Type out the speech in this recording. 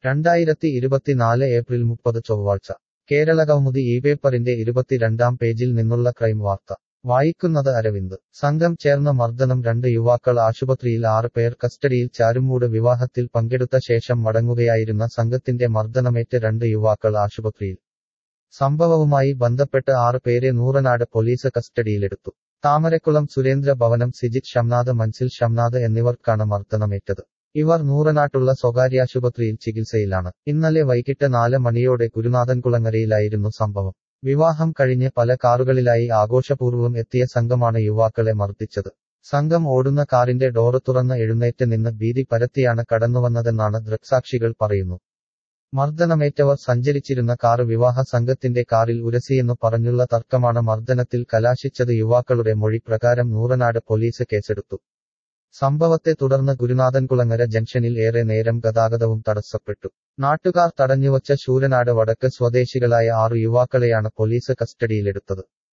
രണ്ടായിരത്തി ഇരുപത്തിനാല് ഏപ്രിൽ മുപ്പത് ചൊവ്വാഴ്ച കേരള കൗമുദി ഈ പേപ്പറിന്റെ ഇരുപത്തിരണ്ടാം പേജിൽ നിന്നുള്ള ക്രൈം വാർത്ത വായിക്കുന്നത് അരവിന്ദ് സംഘം ചേർന്ന മർദ്ദനം രണ്ട് യുവാക്കൾ ആശുപത്രിയിൽ ആറ് പേർ കസ്റ്റഡിയിൽ ചാരുമൂട് വിവാഹത്തിൽ പങ്കെടുത്ത ശേഷം മടങ്ങുകയായിരുന്ന സംഘത്തിന്റെ മർദ്ദനമേറ്റ് രണ്ട് യുവാക്കൾ ആശുപത്രിയിൽ സംഭവവുമായി ബന്ധപ്പെട്ട് ആറ് പേരെ നൂറനാട് പോലീസ് കസ്റ്റഡിയിലെടുത്തു താമരക്കുളം സുരേന്ദ്ര ഭവനം സിജിത് ഷംനാഥ് മൻസിൽ ഷംനാഥ് എന്നിവർക്കാണ് മർദ്ദനമേറ്റത് ഇവർ നൂറനാട്ടുള്ള സ്വകാര്യാശുപത്രിയിൽ ചികിത്സയിലാണ് ഇന്നലെ വൈകിട്ട് നാല് മണിയോടെ ഗുരുനാഥൻകുളങ്ങരയിലായിരുന്നു സംഭവം വിവാഹം കഴിഞ്ഞ് പല കാറുകളിലായി ആഘോഷപൂർവ്വം എത്തിയ സംഘമാണ് യുവാക്കളെ മർദ്ദിച്ചത് സംഘം ഓടുന്ന കാറിന്റെ ഡോറ് തുറന്ന് എഴുന്നേറ്റ് നിന്ന് ഭീതി പരത്തിയാണ് കടന്നുവന്നതെന്നാണ് ദൃക്സാക്ഷികൾ പറയുന്നു മർദ്ദനമേറ്റവർ സഞ്ചരിച്ചിരുന്ന കാർ വിവാഹ സംഘത്തിന്റെ കാറിൽ ഉരസിയെന്നു പറഞ്ഞുള്ള തർക്കമാണ് മർദ്ദനത്തിൽ കലാശിച്ചത് യുവാക്കളുടെ മൊഴി പ്രകാരം നൂറനാട് പോലീസ് കേസെടുത്തു സംഭവത്തെ തുടർന്ന് ഗുരുനാഥൻകുളങ്ങര ജംഗ്ഷനിൽ ഏറെ നേരം ഗതാഗതവും തടസ്സപ്പെട്ടു നാട്ടുകാർ തടഞ്ഞുവച്ച ശൂരനാട് വടക്ക് സ്വദേശികളായ ആറു യുവാക്കളെയാണ് പോലീസ് കസ്റ്റഡിയിലെടുത്തത്